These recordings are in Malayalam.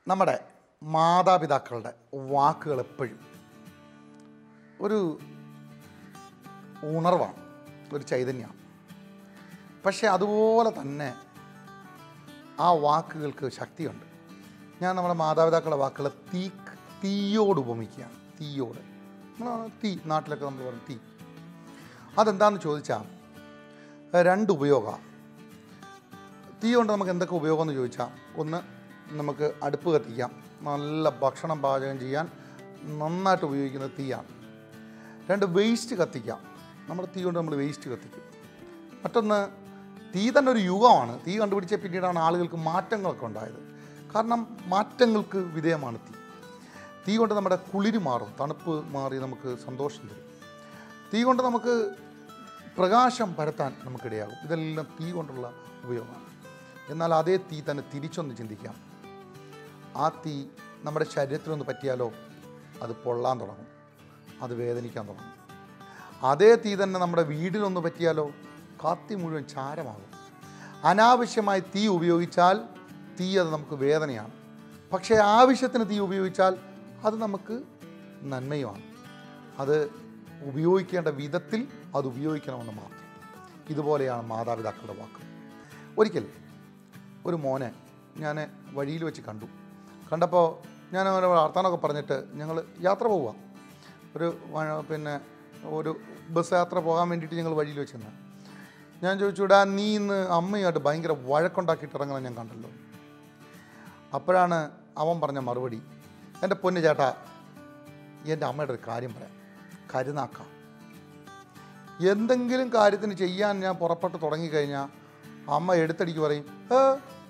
നമ്മുടെ മാതാപിതാക്കളുടെ വാക്കുകൾ എപ്പോഴും ഒരു ഉണർവാണ് ഒരു ചൈതന്യമാണ് പക്ഷേ അതുപോലെ തന്നെ ആ വാക്കുകൾക്ക് ശക്തിയുണ്ട് ഞാൻ നമ്മുടെ മാതാപിതാക്കളുടെ വാക്കുകളെ തീ തീയോട് ഉപമിക്കുകയാണ് തീയോട് നമ്മള് തീ നാട്ടിലൊക്കെ നമ്മൾ പറയും തീ അതെന്താണെന്ന് ചോദിച്ചാൽ രണ്ട് ഉപയോഗമാണ് തീ കൊണ്ട് നമുക്ക് എന്തൊക്കെ ഉപയോഗം എന്ന് ചോദിച്ചാൽ ഒന്ന് നമുക്ക് അടുപ്പ് കത്തിക്കാം നല്ല ഭക്ഷണം പാചകം ചെയ്യാൻ നന്നായിട്ട് ഉപയോഗിക്കുന്നത് തീയാണ് രണ്ട് വേസ്റ്റ് കത്തിക്കാം നമ്മുടെ തീ കൊണ്ട് നമ്മൾ വേസ്റ്റ് കത്തിക്കും മറ്റൊന്ന് തീ തന്നെ ഒരു യുഗമാണ് തീ കണ്ടുപിടിച്ച പിന്നീടാണ് ആളുകൾക്ക് മാറ്റങ്ങളൊക്കെ ഉണ്ടായത് കാരണം മാറ്റങ്ങൾക്ക് വിധേയമാണ് തീ തീ കൊണ്ട് നമ്മുടെ കുളിര് മാറും തണുപ്പ് മാറി നമുക്ക് സന്തോഷം തരും തീ കൊണ്ട് നമുക്ക് പ്രകാശം പരത്താൻ നമുക്കിടയാകും ഇതെല്ലാം തീ കൊണ്ടുള്ള ഉപയോഗമാണ് എന്നാൽ അതേ തീ തന്നെ തിരിച്ചൊന്ന് ചിന്തിക്കാം ആ തീ നമ്മുടെ ശരീരത്തിലൊന്ന് പറ്റിയാലോ അത് പൊള്ളാൻ തുടങ്ങും അത് വേദനിക്കാൻ തുടങ്ങും അതേ തീ തന്നെ നമ്മുടെ വീടിലൊന്ന് പറ്റിയാലോ കാത്തി മുഴുവൻ ചാരമാകും അനാവശ്യമായി തീ ഉപയോഗിച്ചാൽ തീ അത് നമുക്ക് വേദനയാണ് പക്ഷേ ആവശ്യത്തിന് തീ ഉപയോഗിച്ചാൽ അത് നമുക്ക് നന്മയുമാണ് അത് ഉപയോഗിക്കേണ്ട വിധത്തിൽ അത് ഉപയോഗിക്കണമെന്ന് മാത്രം ഇതുപോലെയാണ് മാതാപിതാക്കളുടെ വാക്ക് ഒരിക്കൽ ഒരു മോനെ ഞാൻ വഴിയിൽ വെച്ച് കണ്ടു കണ്ടപ്പോൾ ഞാൻ അവനെ വർത്താനമൊക്കെ പറഞ്ഞിട്ട് ഞങ്ങൾ യാത്ര പോവുക ഒരു വ- പിന്നെ ഒരു ബസ് യാത്ര പോകാൻ വേണ്ടിയിട്ട് ഞങ്ങൾ വഴിയിൽ വെച്ച് നിന്ന് ഞാൻ ചോദിച്ചു ഇടാ നീ ഇന്ന് അമ്മയുമായിട്ട് ഭയങ്കര വഴക്കുണ്ടാക്കിയിട്ട് ഇറങ്ങണം ഞാൻ കണ്ടല്ലോ അപ്പോഴാണ് അവൻ പറഞ്ഞ മറുപടി എൻ്റെ പൊന്നു ചേട്ടാ എൻ്റെ അമ്മയുടെ ഒരു കാര്യം പറയാം കരുനാക്കാം എന്തെങ്കിലും കാര്യത്തിന് ചെയ്യാൻ ഞാൻ പുറപ്പെട്ട് തുടങ്ങിക്കഴിഞ്ഞാൽ അമ്മ എടുത്തടിക്ക് പറയും ഏ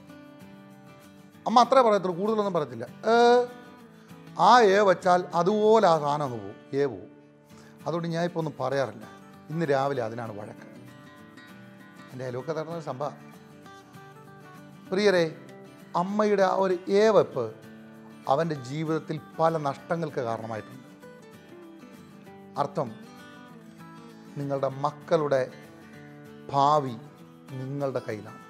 അമ്മ അത്രേ പറയത്തുള്ളൂ കൂടുതലൊന്നും പറയത്തില്ല ഏ ആ ഏ വച്ചാൽ അതുപോലെ ആ സാധനം അങ്ങ് പോവും ഏ പോവും അതുകൊണ്ട് ഞാൻ ഇപ്പോൾ ഒന്നും പറയാറില്ല ഇന്ന് രാവിലെ അതിനാണ് വഴക്ക് എൻ്റെ അയലൊക്കെ തരുന്ന സംഭവം പ്രിയരെ അമ്മയുടെ ആ ഒരു ഏ വെപ്പ് അവൻ്റെ ജീവിതത്തിൽ പല നഷ്ടങ്ങൾക്ക് കാരണമായിട്ടുണ്ട് അർത്ഥം നിങ്ങളുടെ മക്കളുടെ ഭാവി നിങ്ങളുടെ കയ്യിലാണ്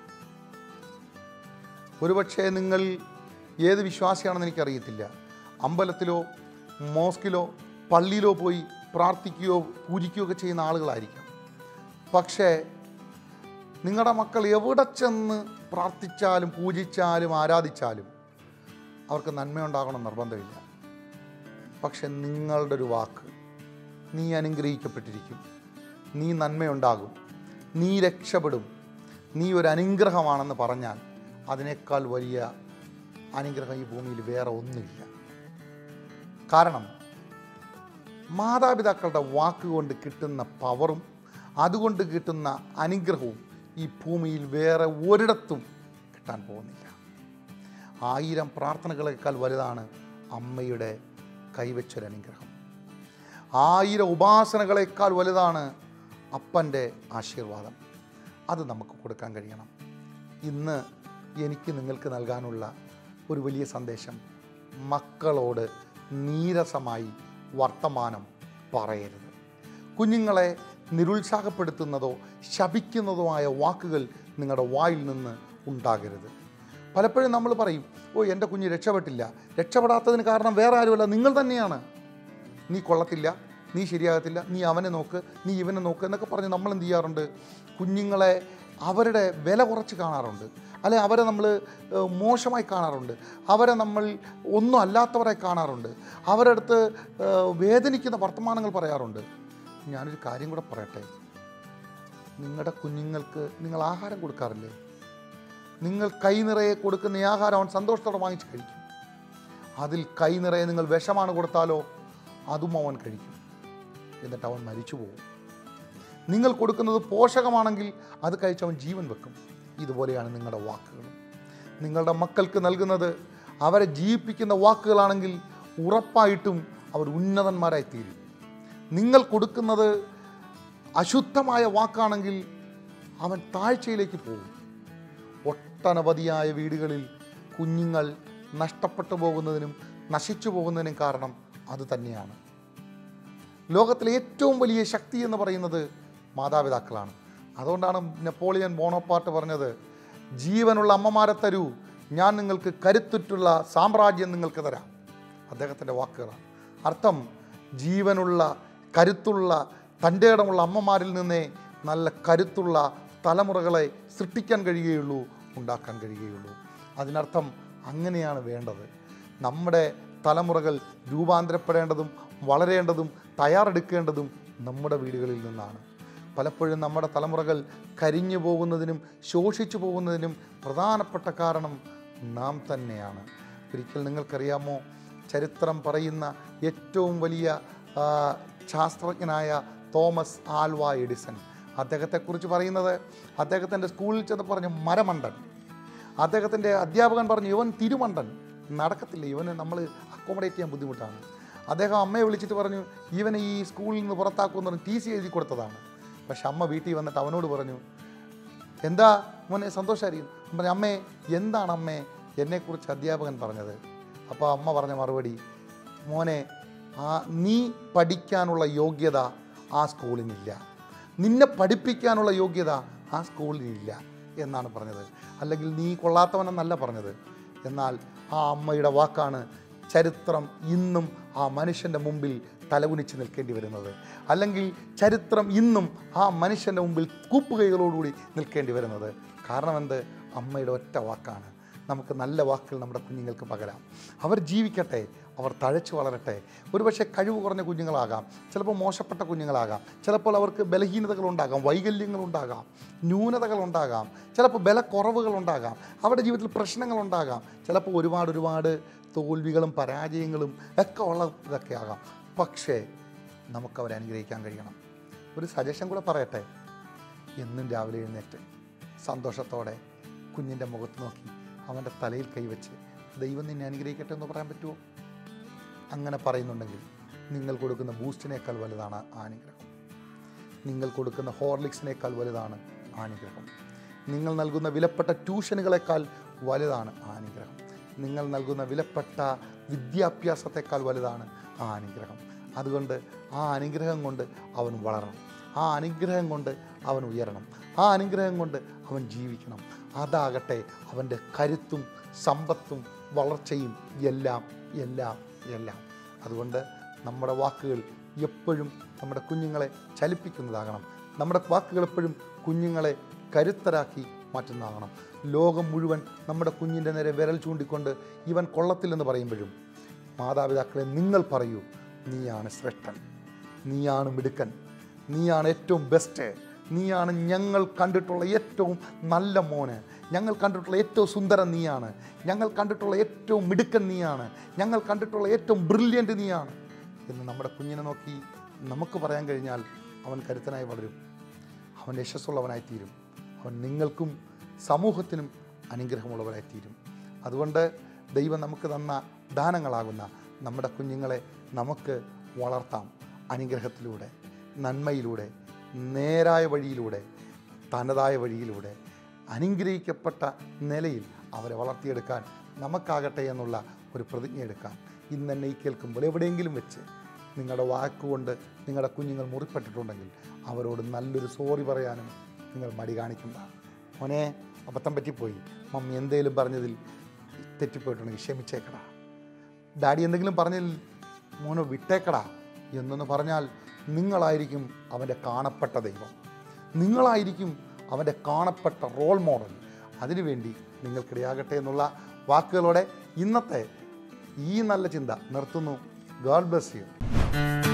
ഒരുപക്ഷെ നിങ്ങൾ ഏത് വിശ്വാസിയാണെന്ന് എനിക്കറിയത്തില്ല അമ്പലത്തിലോ മോസ്കിലോ പള്ളിയിലോ പോയി പ്രാർത്ഥിക്കുകയോ പൂജിക്കുകയോ ഒക്കെ ചെയ്യുന്ന ആളുകളായിരിക്കാം പക്ഷേ നിങ്ങളുടെ മക്കൾ എവിടെ ചെന്ന് പ്രാർത്ഥിച്ചാലും പൂജിച്ചാലും ആരാധിച്ചാലും അവർക്ക് നന്മയുണ്ടാകണം നിർബന്ധമില്ല പക്ഷെ നിങ്ങളുടെ ഒരു വാക്ക് നീ അനുഗ്രഹിക്കപ്പെട്ടിരിക്കും നീ നന്മയുണ്ടാകും നീ രക്ഷപ്പെടും നീ ഒരു അനുഗ്രഹമാണെന്ന് പറഞ്ഞാൽ അതിനേക്കാൾ വലിയ അനുഗ്രഹം ഈ ഭൂമിയിൽ വേറെ ഒന്നുമില്ല കാരണം മാതാപിതാക്കളുടെ വാക്കുകൊണ്ട് കിട്ടുന്ന പവറും അതുകൊണ്ട് കിട്ടുന്ന അനുഗ്രഹവും ഈ ഭൂമിയിൽ വേറെ ഒരിടത്തും കിട്ടാൻ പോകുന്നില്ല ആയിരം പ്രാർത്ഥനകളേക്കാൾ വലുതാണ് അമ്മയുടെ കൈവച്ചൊരു അനുഗ്രഹം ആയിരം ഉപാസനകളേക്കാൾ വലുതാണ് അപ്പൻ്റെ ആശീർവാദം അത് നമുക്ക് കൊടുക്കാൻ കഴിയണം ഇന്ന് എനിക്ക് നിങ്ങൾക്ക് നൽകാനുള്ള ഒരു വലിയ സന്ദേശം മക്കളോട് നീരസമായി വർത്തമാനം പറയരുത് കുഞ്ഞുങ്ങളെ നിരുത്സാഹപ്പെടുത്തുന്നതോ ശപിക്കുന്നതോ ആയ വാക്കുകൾ നിങ്ങളുടെ വായിൽ നിന്ന് ഉണ്ടാകരുത് പലപ്പോഴും നമ്മൾ പറയും ഓ എൻ്റെ കുഞ്ഞ് രക്ഷപ്പെട്ടില്ല രക്ഷപ്പെടാത്തതിന് കാരണം വേറെ ആരുമല്ല നിങ്ങൾ തന്നെയാണ് നീ കൊള്ളത്തില്ല നീ ശരിയാകത്തില്ല നീ അവനെ നോക്ക് നീ ഇവനെ നോക്ക് എന്നൊക്കെ പറഞ്ഞ് നമ്മൾ എന്ത് ചെയ്യാറുണ്ട് കുഞ്ഞുങ്ങളെ അവരുടെ വില കുറച്ച് കാണാറുണ്ട് അല്ലെ അവരെ നമ്മൾ ഏഹ്, മോശമായി കാണാറുണ്ട് അവരെ നമ്മൾ ഒന്നും അല്ലാത്തവരായി കാണാറുണ്ട് അവരുടെ അടുത്ത് ഏഹ്, വേദനിക്കുന്ന വർത്തമാനങ്ങൾ പറയാറുണ്ട് ഞാനൊരു കാര്യം കൂടെ പറയട്ടെ നിങ്ങളുടെ കുഞ്ഞുങ്ങൾക്ക് നിങ്ങൾ ആഹാരം കൊടുക്കാറില്ലേ നിങ്ങൾ കൈ നിറയെ കൊടുക്കുന്ന ഈ ആഹാരം അവൻ സന്തോഷത്തോടെ വാങ്ങിച്ച് കഴിക്കും അതിൽ കൈ നിറയെ നിങ്ങൾ വിഷമാണ് കൊടുത്താലോ അതും അവൻ കഴിക്കും എന്നിട്ട് അവൻ മരിച്ചു പോകും നിങ്ങൾ കൊടുക്കുന്നത് പോഷകമാണെങ്കിൽ അത് കഴിച്ച് അവൻ ജീവൻ വെക്കും ഇതുപോലെയാണ് നിങ്ങളുടെ വാക്കുകളും നിങ്ങളുടെ മക്കൾക്ക് നൽകുന്നത് അവരെ ജീവിപ്പിക്കുന്ന വാക്കുകളാണെങ്കിൽ ഉറപ്പായിട്ടും അവർ ഉന്നതന്മാരായി തീരും നിങ്ങൾ കൊടുക്കുന്നത് അശുദ്ധമായ വാക്കാണെങ്കിൽ അവൻ താഴ്ചയിലേക്ക് പോകും ഒട്ടനവധിയായ വീടുകളിൽ കുഞ്ഞുങ്ങൾ നഷ്ടപ്പെട്ടു പോകുന്നതിനും നശിച്ചു പോകുന്നതിനും കാരണം അത് തന്നെയാണ് ലോകത്തിലെ ഏറ്റവും വലിയ ശക്തി എന്ന് പറയുന്നത് മാതാപിതാക്കളാണ് അതുകൊണ്ടാണ് നെപ്പോളിയൻ ബോണോപ്പാട്ട് പറഞ്ഞത് ജീവനുള്ള അമ്മമാരെ തരൂ ഞാൻ നിങ്ങൾക്ക് കരുത്തുറ്റുള്ള സാമ്രാജ്യം നിങ്ങൾക്ക് തരാം അദ്ദേഹത്തിൻ്റെ വാക്കുകളാണ് അർത്ഥം ജീവനുള്ള കരുത്തുള്ള തൻ്റെ ഇടമുള്ള അമ്മമാരിൽ നിന്നേ നല്ല കരുത്തുള്ള തലമുറകളെ സൃഷ്ടിക്കാൻ കഴിയുകയുള്ളൂ ഉണ്ടാക്കാൻ കഴിയുകയുള്ളൂ അതിനർത്ഥം അങ്ങനെയാണ് വേണ്ടത് നമ്മുടെ തലമുറകൾ രൂപാന്തരപ്പെടേണ്ടതും വളരേണ്ടതും തയ്യാറെടുക്കേണ്ടതും നമ്മുടെ വീടുകളിൽ നിന്നാണ് പലപ്പോഴും നമ്മുടെ തലമുറകൾ കരിഞ്ഞു പോകുന്നതിനും ശോഷിച്ചു പോകുന്നതിനും പ്രധാനപ്പെട്ട കാരണം നാം തന്നെയാണ് ഒരിക്കൽ നിങ്ങൾക്കറിയാമോ ചരിത്രം പറയുന്ന ഏറ്റവും വലിയ ആ, ശാസ്ത്രജ്ഞനായ തോമസ് ആൽവ എഡിസൺ അദ്ദേഹത്തെക്കുറിച്ച് പറയുന്നത് അദ്ദേഹത്തിൻ്റെ സ്കൂളിൽ ചെന്ന് പറഞ്ഞു മരമണ്ടൻ അദ്ദേഹത്തിൻ്റെ അധ്യാപകൻ പറഞ്ഞു ഇവൻ തിരുമണ്ടൻ നടക്കത്തില്ല ഇവന് നമ്മൾ അക്കോമഡേറ്റ് ചെയ്യാൻ ബുദ്ധിമുട്ടാണ് അദ്ദേഹം അമ്മയെ വിളിച്ചിട്ട് പറഞ്ഞു ഇവനെ ഈ സ്കൂളിൽ നിന്ന് പുറത്താക്കുമെന്ന് പറഞ്ഞ് ടി സി എഴുതി കൊടുത്തതാണ് പക്ഷെ അമ്മ വീട്ടിൽ വന്നിട്ട് അവനോട് പറഞ്ഞു എന്താ മോനെ സന്തോഷമായിരിക്കും അവൻ പറഞ്ഞു അമ്മേ എന്താണ് അമ്മേ എന്നെക്കുറിച്ച് അധ്യാപകൻ പറഞ്ഞത് അപ്പോൾ അമ്മ പറഞ്ഞ മറുപടി മോനെ ആ നീ പഠിക്കാനുള്ള യോഗ്യത ആ സ്കൂളിനില്ല നിന്നെ പഠിപ്പിക്കാനുള്ള യോഗ്യത ആ സ്കൂളിനില്ല എന്നാണ് പറഞ്ഞത് അല്ലെങ്കിൽ നീ കൊള്ളാത്തവനെന്നല്ല പറഞ്ഞത് എന്നാൽ ആ അമ്മയുടെ വാക്കാണ് ചരിത്രം ഇന്നും ആ മനുഷ്യൻ്റെ മുമ്പിൽ തലകുനിച്ച് നിൽക്കേണ്ടി വരുന്നത് അല്ലെങ്കിൽ ചരിത്രം ഇന്നും ആ മനുഷ്യൻ്റെ മുമ്പിൽ കൂപ്പുകൈകളോടുകൂടി നിൽക്കേണ്ടി വരുന്നത് കാരണം എന്ത് അമ്മയുടെ ഒറ്റ വാക്കാണ് നമുക്ക് നല്ല വാക്കുകൾ നമ്മുടെ കുഞ്ഞുങ്ങൾക്ക് പകരാം അവർ ജീവിക്കട്ടെ അവർ തഴച്ചു വളരട്ടെ ഒരുപക്ഷെ കഴിവ് കുറഞ്ഞ കുഞ്ഞുങ്ങളാകാം ചിലപ്പോൾ മോശപ്പെട്ട കുഞ്ഞുങ്ങളാകാം ചിലപ്പോൾ അവർക്ക് ബലഹീനതകളുണ്ടാകാം വൈകല്യങ്ങളുണ്ടാകാം ന്യൂനതകളുണ്ടാകാം ചിലപ്പോൾ ബലക്കുറവുകളുണ്ടാകാം അവരുടെ ജീവിതത്തിൽ പ്രശ്നങ്ങളുണ്ടാകാം ചിലപ്പോൾ ഒരുപാട് ഒരുപാട് തോൽവികളും പരാജയങ്ങളും ഒക്കെ ഉള്ള ഇതൊക്കെ ആകാം പക്ഷേ നമുക്കവരെ അനുഗ്രഹിക്കാൻ കഴിയണം ഒരു സജഷൻ കൂടെ പറയട്ടെ എന്നും രാവിലെ എഴുന്നേറ്റ് സന്തോഷത്തോടെ കുഞ്ഞിൻ്റെ മുഖത്ത് നോക്കി അവൻ്റെ തലയിൽ കൈവച്ച് ദൈവം നിന്നെ അനുഗ്രഹിക്കട്ടെ എന്ന് പറയാൻ പറ്റുമോ അങ്ങനെ പറയുന്നുണ്ടെങ്കിൽ നിങ്ങൾ കൊടുക്കുന്ന ബൂസ്റ്റിനേക്കാൾ വലുതാണ് ആ അനുഗ്രഹം നിങ്ങൾ കൊടുക്കുന്ന ഹോർലിക്സിനേക്കാൾ വലുതാണ് ആ അനുഗ്രഹം നിങ്ങൾ നൽകുന്ന വിലപ്പെട്ട ട്യൂഷനുകളെക്കാൾ വലുതാണ് ആ അനുഗ്രഹം നിങ്ങൾ നൽകുന്ന വിലപ്പെട്ട വിദ്യാഭ്യാസത്തെക്കാൾ വലുതാണ് ആ അനുഗ്രഹം അതുകൊണ്ട് ആ അനുഗ്രഹം കൊണ്ട് അവൻ വളരണം ആ അനുഗ്രഹം കൊണ്ട് അവൻ ഉയരണം ആ അനുഗ്രഹം കൊണ്ട് അവൻ ജീവിക്കണം അതാകട്ടെ അവൻ്റെ കരുത്തും സമ്പത്തും വളർച്ചയും എല്ലാം എല്ലാം എല്ലാം അതുകൊണ്ട് നമ്മുടെ വാക്കുകൾ എപ്പോഴും നമ്മുടെ കുഞ്ഞുങ്ങളെ ചലിപ്പിക്കുന്നതാകണം നമ്മുടെ വാക്കുകൾ എപ്പോഴും കുഞ്ഞുങ്ങളെ കരുത്തരാക്കി മാറ്റുന്നതാകണം ലോകം മുഴുവൻ നമ്മുടെ കുഞ്ഞിൻ്റെ നേരെ വിരൽ ചൂണ്ടിക്കൊണ്ട് ഇവൻ കൊള്ളത്തില്ലെന്ന് പറയുമ്പോഴും മാതാപിതാക്കളെ നിങ്ങൾ പറയൂ നീയാണ് ശ്രേഷ്ഠൻ നീയാണ് മിടുക്കൻ നീയാണ് ഏറ്റവും ബെസ്റ്റ് നീയാണ് ഞങ്ങൾ കണ്ടിട്ടുള്ള ഏറ്റവും നല്ല മോന് ഞങ്ങൾ കണ്ടിട്ടുള്ള ഏറ്റവും സുന്ദരൻ നീയാണ് ഞങ്ങൾ കണ്ടിട്ടുള്ള ഏറ്റവും മിടുക്കൻ നീയാണ് ഞങ്ങൾ കണ്ടിട്ടുള്ള ഏറ്റവും ബ്രില്യൻ്റ് നീയാണ് എന്ന് നമ്മുടെ കുഞ്ഞിനെ നോക്കി നമുക്ക് പറയാൻ കഴിഞ്ഞാൽ അവൻ കരുത്തനായി വളരും അവൻ യശസ്സുള്ളവനായി തീരും അവൻ നിങ്ങൾക്കും സമൂഹത്തിനും അനുഗ്രഹമുള്ളവരായി തീരും അതുകൊണ്ട് ദൈവം നമുക്ക് തന്ന ദാനങ്ങളാകുന്ന നമ്മുടെ കുഞ്ഞുങ്ങളെ നമുക്ക് വളർത്താം അനുഗ്രഹത്തിലൂടെ നന്മയിലൂടെ നേരായ വഴിയിലൂടെ തനതായ വഴിയിലൂടെ അനുഗ്രഹിക്കപ്പെട്ട നിലയിൽ അവരെ വളർത്തിയെടുക്കാൻ നമുക്കാകട്ടെ എന്നുള്ള ഒരു പ്രതിജ്ഞ എടുക്കാം ഇന്ന് എന്നെ ഈ കേൾക്കുമ്പോൾ എവിടെയെങ്കിലും വെച്ച് നിങ്ങളുടെ വാക്കുകൊണ്ട് നിങ്ങളുടെ കുഞ്ഞുങ്ങൾ മുറിപ്പെട്ടിട്ടുണ്ടെങ്കിൽ അവരോട് നല്ലൊരു സോറി പറയാനും നിങ്ങൾ മടി കാണിക്കണ്ട മോനെ അബദ്ധം പറ്റിപ്പോയി മമ്മി എന്തേലും പറഞ്ഞതിൽ തെറ്റിപ്പോയിട്ടുണ്ടെങ്കിൽ ക്ഷമിച്ചേക്കടാ ഡാഡി എന്തെങ്കിലും പറഞ്ഞതിൽ മോനെ വിട്ടേക്കടാ എന്നൊന്ന് പറഞ്ഞാൽ നിങ്ങളായിരിക്കും അവൻ്റെ കാണപ്പെട്ട ദൈവം നിങ്ങളായിരിക്കും അവൻ്റെ കാണപ്പെട്ട റോൾ മോഡൽ അതിനുവേണ്ടി നിങ്ങൾക്കിടയാകട്ടെ എന്നുള്ള വാക്കുകളോടെ ഇന്നത്തെ ഈ നല്ല ചിന്ത നിർത്തുന്നു ഗാഡ് ബ്ലസ് യു